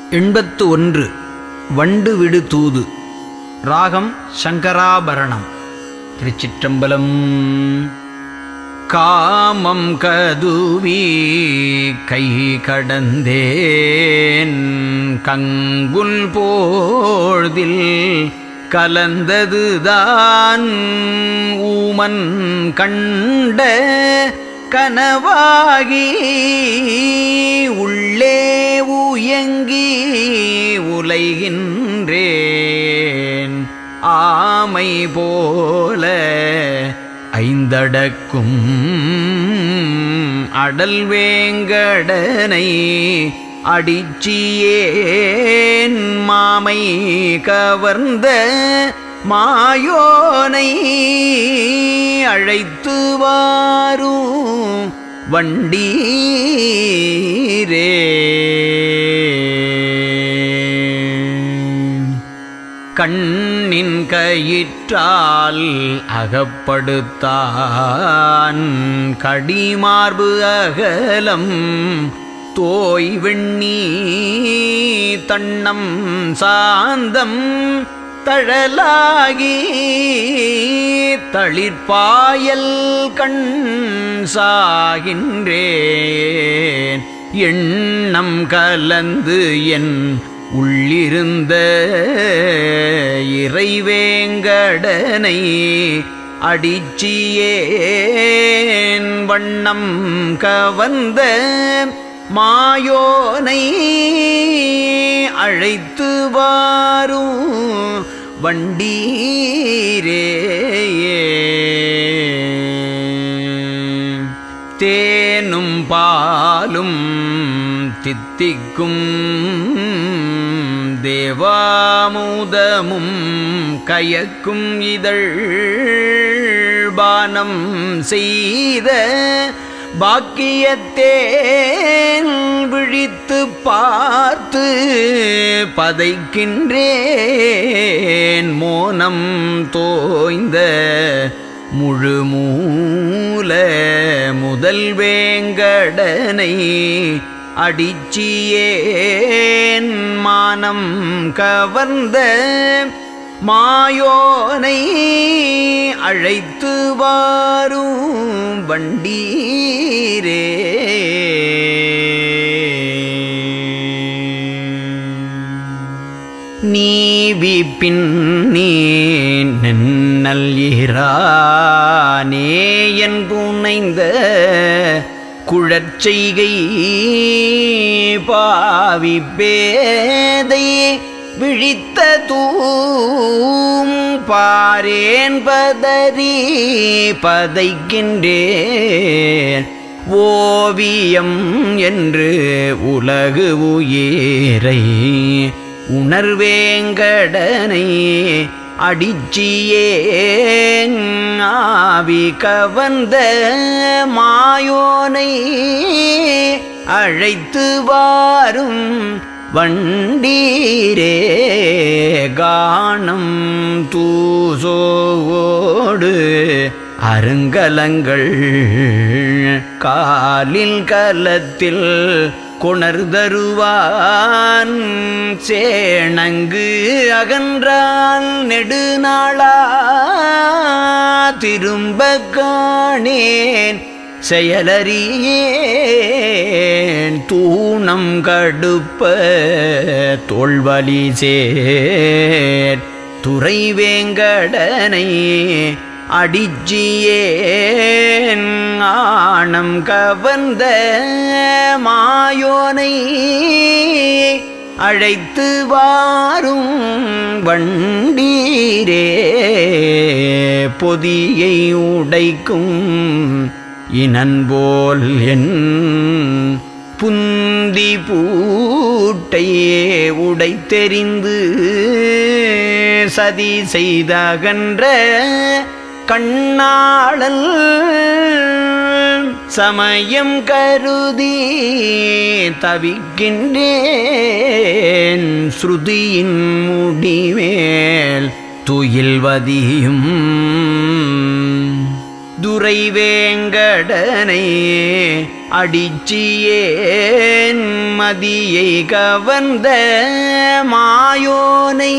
எண்பத்து ஒன்று வண்டு விடு தூது ராகம் சங்கராபரணம் திருச்சிற்றம்பலம் காமம் கதுவி கை கடந்தேன் கங்குல் போழ்தில் கலந்ததுதான் ஊமன் கண்ட கனவாகி உள்ளே உயங்கி உலைகின்றேன் ஆமை போல ஐந்தடக்கும் அடல் வேங்கடனை அடிச்சியேன் மாமை கவர்ந்த மாயோனை அழைத்து வாரும் வண்டீரே கண்ணின் கயிற்றால் அகப்படுத்தான் கடிமார்பு அகலம் தோய் வெண்ணி தன்னம் சாந்தம் தழலாகி தளிர்பாயல் கண் சாகின்றேன் எண்ணம் கலந்து என் உள்ளிருந்த இறைவேங்கடனை அடிச்சியேன் வண்ணம் கவர்ந்த மாயோனை அழைத்து வாரும் வண்டீரே தேனும் பாலும் தித்திக்கும் தேவாமுதமும் கயக்கும் இதழ் பானம் செய்த பாக்கியத்தேன் விழித்து பார்த்து பதைக்கின்றேன் மோனம் தோய்ந்த முழு மூல முதல் வேங்கடனை அடிச்சியேன் மானம் கவர்ந்த மாயோனை அழைத்து வாரும் வண்டீரே நீவி பின்னே நென்னல் இரானே என் புனைந்த குழற்செய்கை பாவி பேதை விழித்த தூம் பாரேன் பதறி பதைக்கின்றேன் ஓவியம் என்று உலகு உயிரை உணர்வேங்கடனை அடிச்சியேன் ஆவி கவர்ந்த மாயோனை அழைத்து வாரும் வண்டீரே கானம் தூசோடு அருங்கலங்கள் காலில் கலத்தில் கொணர்தருவான் சேணங்கு அகன்றால் நெடுநாளா திரும்ப காணேன் செயலறியேன் தூணம் கடுப்ப தோல்வலி சேர் துறை வேங்கடனை அடிச்சியேன் ஆணம் கவர்ந்த மாயோனை அழைத்து வாரும் வண்டீரே பொதியை உடைக்கும் இனன்போல் என் புந்தி பூட்டையே உடைத்தெறிந்து சதி செய்தகன்ற கண்ணாளல் சமயம் கருதி தவிக்கின்றேன் ஸ்ருதியின் முடிமேல் துயில்வதியும் துரை வேங்கடனை அடிச்சியேன் மதியை கவர்ந்த மாயோனை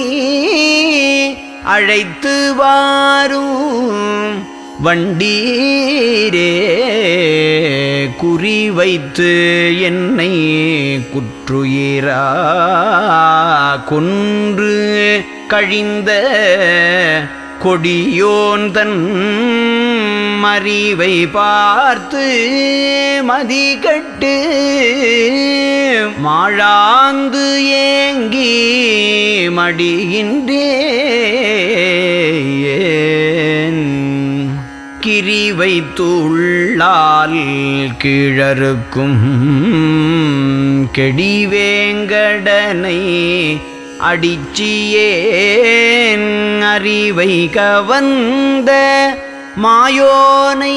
அழைத்து வாரும் வண்டீரே குறி வைத்து என்னை குற்றுயிரா கொன்று கழிந்த கொடியோன் தன் மறிவை பார்த்து மதிகட்டு மாழாந்து ஏங்கி மடிகின்றேன் கிரி வைத்துள்ளால் கிழறுக்கும் கெடிவேங்கடனை அடிச்சியேன் அறிவை கவந்த மாயோனை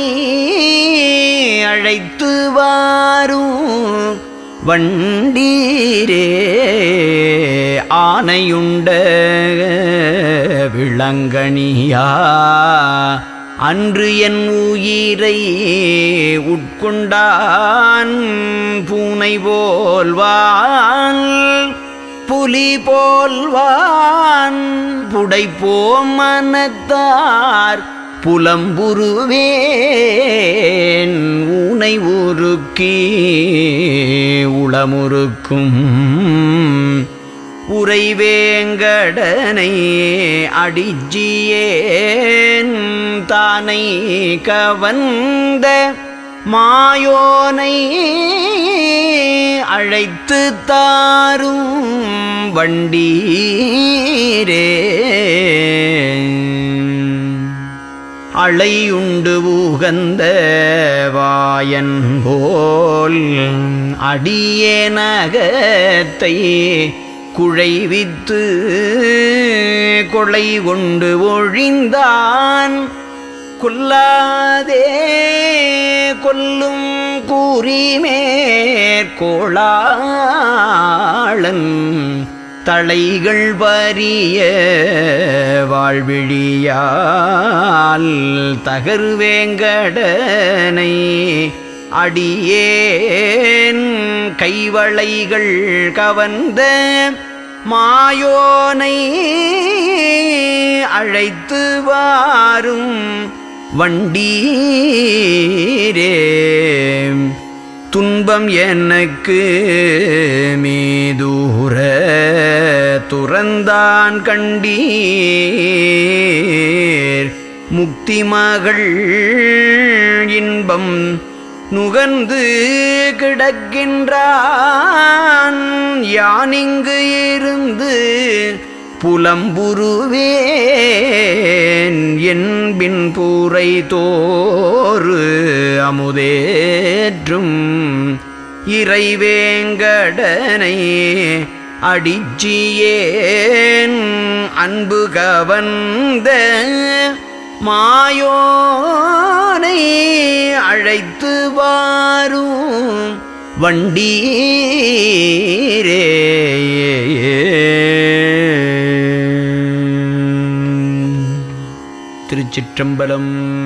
அழைத்து வாரும் வண்டீரே ஆனையுண்ட விளங்கணியா அன்று என் உயிரை உட்கொண்டான் பூனை போல்வான் புலி போல்வான் புடைப்போம் மனத்தார் புலம்புருவேன் ஊனை உருக்கி உளமுறுக்கும் உறைவேங்கடனை அடிச்சியேன் தானை கவந்த மாயோனை அழைத்து தாரும் வண்டீரே அளையுண்டு உகந்த வாயன் போல் அடியே நகத்தை குழைவித்து கொலை கொண்டு ஒழிந்தான் கொல்லாதே கொல்லும் கூறிமேற்கோளாளன் தலைகள் வரிய வாழ்விழியால் தகர்வேங்கடனை அடியேன் கைவளைகள் கவர்ந்த மாயோனை அழைத்து வாரும் வண்டீரே துன்பம் எனக்கு மீதூர துறந்தான் கண்டீர் முக்தி மகள் இன்பம் நுகர்ந்து கிடக்கின்றான் யானிங்கு இருந்து புலம்புருவேன் என்பின் பூரை தோறு அமுதேற்றும் இறைவேங்கடனை அடிச்சியேன் அன்பு கவர்ந்த மாயோனை அழைத்து வாரும் வண்டீரே திருச்சிற்றம்பலம்